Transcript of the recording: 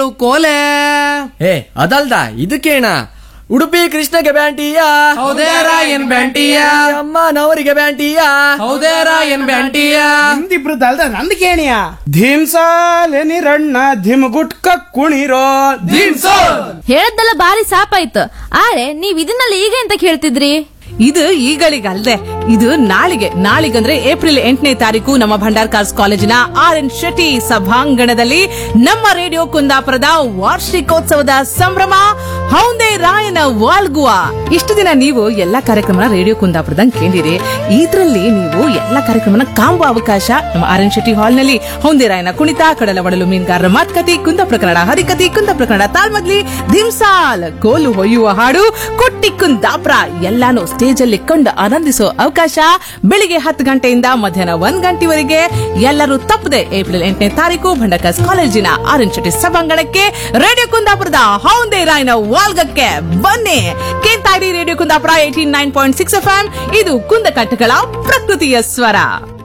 ಕೋಲೆ ಏ ಅದಲ್ದ ಇದಕ್ಕೇಣ ಉಡುಪಿ ಕೃಷ್ಣಗೆ ಬ್ಯಾಂಟಿಯ ಹೌದೇ ರಾಯನ್ ಬ್ಯಾಂಟಿಯ ಅಮ್ಮ ನವರಿಗೆ ಬ್ಯಾಂಟಿಯ ಹೌದೇ ರಾಯನ್ ಬ್ಯಾಂಟಿಯ ನಿಮ್ದಿಬ್ರು ಅಲ್ದ ನಂದ್ ಕೇಣಿಯ ಧೀಮ್ಸಾಲೆ ನಿರಣ್ಣ ಧಿಮ್ ಗುಟ್ಕ ಕುಣಿರೋ ಹೇಳದ್ದೆಲ್ಲ ಬಾರಿ ಸಾಪಾಯ್ತು ಆರೆ ನೀವ್ ಇದನ್ನೆಲ್ಲ ಈಗ ಎಂತ ಕೇಳ್ತಿದ್ರಿ ಇದು ಈಗಳಿಗಲ್ದೆ ಇದು ನಾಳಿಗೆ ನಾಳಿಗಂದ್ರೆ ಏಪ್ರಿಲ್ ಎಂಟನೇ ತಾರೀಕು ನಮ್ಮ ಭಂಡಾರ್ಕಾರ್ಸ್ ಕಾಲೇಜಿನ ಆರ್ ಎನ್ ಶೆಟ್ಟಿ ಸಭಾಂಗಣದಲ್ಲಿ ನಮ್ಮ ರೇಡಿಯೋ ಕುಂದಾಪುರದ ವಾರ್ಷಿಕೋತ್ಸವದ ಸಂಭ್ರಮ ಹೌಂದೆ ರಾಯನ ವಾಲ್ಗುವ ಇಷ್ಟು ದಿನ ನೀವು ಎಲ್ಲಾ ಕಾರ್ಯಕ್ರಮನ ರೇಡಿಯೋ ಕುಂದಾಪುರದಂಗ್ ಕೇಳಿರಿ ಇದ್ರಲ್ಲಿ ನೀವು ಎಲ್ಲಾ ಕಾರ್ಯಕ್ರಮನ ಕಾಂಬೋ ಅವಕಾಶ ನಮ್ಮ ಆರ್ ಎನ್ ಶೆಟ್ಟಿ ಹಾಲ್ ನಲ್ಲಿ ಹೌಂದೆ ರಾಯನ ಕುಣಿತ ಕಡಲ ಒಡಲು ಮೀನುಗಾರರ ಮಾತುಕತೆ ಕುಂದಾಪುರ ಕನ್ನಡ ಹರಿಕತೆ ಕುಂದಾಪುರ ಕನ್ನಡ ತಾಳ್ಮದ್ಲಿ ಧಿಮ್ಸಾಲ್ ಕೋಲು ಹೊಯ್ಯುವ ಹಾಡು ಕೊಟ್ಟಿ ಕುಂದಾಪುರ ಎಲ್ಲಾನು ಸ್ಟೇಜ್ ಅಲ್ಲಿ ಕೊಂಡು ಆನಂದಿಸೋ ಅವಕಾಶ ಬೆಳಿಗ್ಗೆ ಹತ್ತು ಗಂಟೆಯಿಂದ ಮಧ್ಯಾಹ್ನ ಒಂದ್ ಗಂಟೆವರೆಗೆ ಎಲ್ಲರೂ ತಪ್ಪದೆ ಏಪ್ರಿಲ್ ಎಂಟನೇ ತಾರೀಕು ಭಂಡಕಸ್ ಕಾಲೇಜಿನ ಆರ್ ಎನ್ ಶೆಟ್ಟಿ ಸಭಾಂಗಣಕ್ಕೆ ರೇಡಿಯೋ ಕುಂದಾಪುರದ ಹೌಂದೆ ರಾಯನ ವಾಲ್ಗಕ್ಕೆ ಬನ್ನಿ ಕೇಂತಾಡಿ radio Kundapura eighty nine point six F ಇದು ಕುಂದಕಟ್ಟಗಳ ಪ್ರಕೃತಿಯ ಸ್ವರ